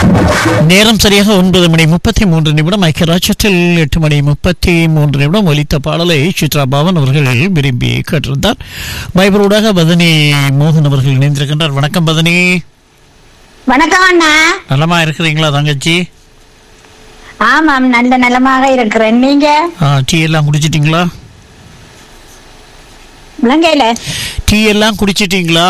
நேரம் சரியாக ஒன்பது மணி முப்பத்தி மூன்று நிமிடம் ஐக்கியராட்சத்தில் எட்டு மணி முப்பத்தி மூன்று நிமிடம் ஒலித்த பாடலை சித்ரா பவன் அவர்கள் விரும்பி கேட்டிருந்தார் பைபரோடாக பதனி மோகன் அவர்கள் இணைந்திருக்கின்றார் வணக்கம் பதனி வணக்கம் அண்ணா நலமா இருக்கிறீங்களா தங்கச்சி ஆமாம் நல்ல நலமாக இருக்கிறேன் நீங்க ஆ, டீ எல்லாம் குடிச்சிட்டீங்களா இலங்கையில டீ எல்லாம் குடிச்சிட்டீங்களா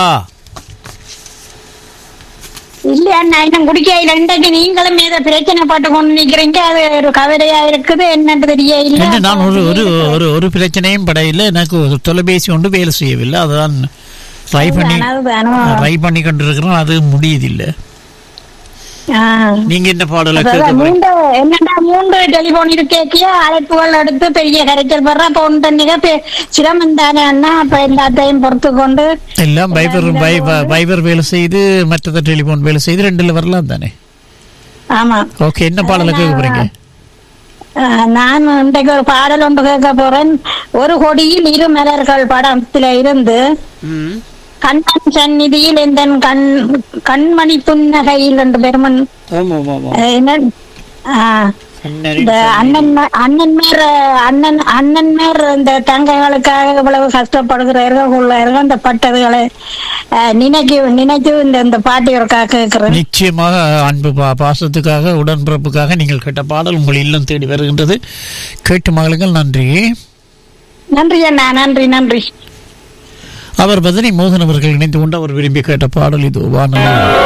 இல்லையா அண்ணா இன்னும் குடிக்கையில இன்றைக்கு நீங்களும் ஏதோ பிரச்சனை போட்டு கொண்டு நிக்கிறீங்க அது ஒரு கவலையா இருக்குது என்னன்னு தெரிய என்ன இல்ல நான் ஒரு ஒரு ஒரு ஒரு பிரச்சனையும் படையில எனக்கு ஒரு தொலைபேசி ஒன்று வேலை செய்யவில்லை அதுதான் ட்ரை பண்ணி ட்ரை பண்ணி கொண்டிருக்கிறோம் அது முடியுதில்லை நீங்க என்ன பாடலை கேட்க போறீங்க மூன்று என்னடா மூன்று டெலிபோன் இருக்கேக்கிய அழைப்புகள் எடுத்து பெரிய கரைச்சல் வர்ற போன் தண்ணிக சிரமம் தானே அண்ணா அப்ப எல்லாத்தையும் பொறுத்து கொண்டு எல்லாம் பைபர் பை- பைபர் வேலை செய்து மற்றது டெலிபோன் வேலை செய்து ரெண்டுல வரலாம் தானே ஆமா ஓகே என்ன பாடலை கேட்க போறீங்க ஆஹ் நான் இன்றைக்கு ஒரு பாடல் ஒன்று கேட்க போறேன் ஒரு கொடியில் இரு மலர்கள் படத்துல இருந்து கண்ணன் சந்நிதியில் இந்த கண் கண்மணி புன்னகையில் என்று பெருமன் ஆமா ஆமா அஹ் என்ன ஆஹ் இந்த அண்ணன் மே- அண்ணன் மேர் அண்ணன் அண்ணன் மேர் இந்த தங்கைகளுக்காக இவ்வளவு கஷ்டப்படுகிறார்கள் உள்ளார்கள் அந்த பட்டதுகளை அஹ், நினைக்கு நினைச்சு இந்த இந்த பாட்டி ஒருக்கா கேட்கிறேன் நிச்சயமாக அன்பு பா- பாசத்துக்காக உடன்பிறப்புக்காக நீங்கள் கேட்ட பாடல் உங்கள் இல்லம் தேடி வருகின்றது கேட்டு மகளுங்கள் நன்றி நன்றி அண்ணா நன்றி நன்றி அவர் பதனி மோகன் அவர்கள் இணைந்து கொண்டு அவர் விரும்பி கேட்ட பாடல் இது வானொலி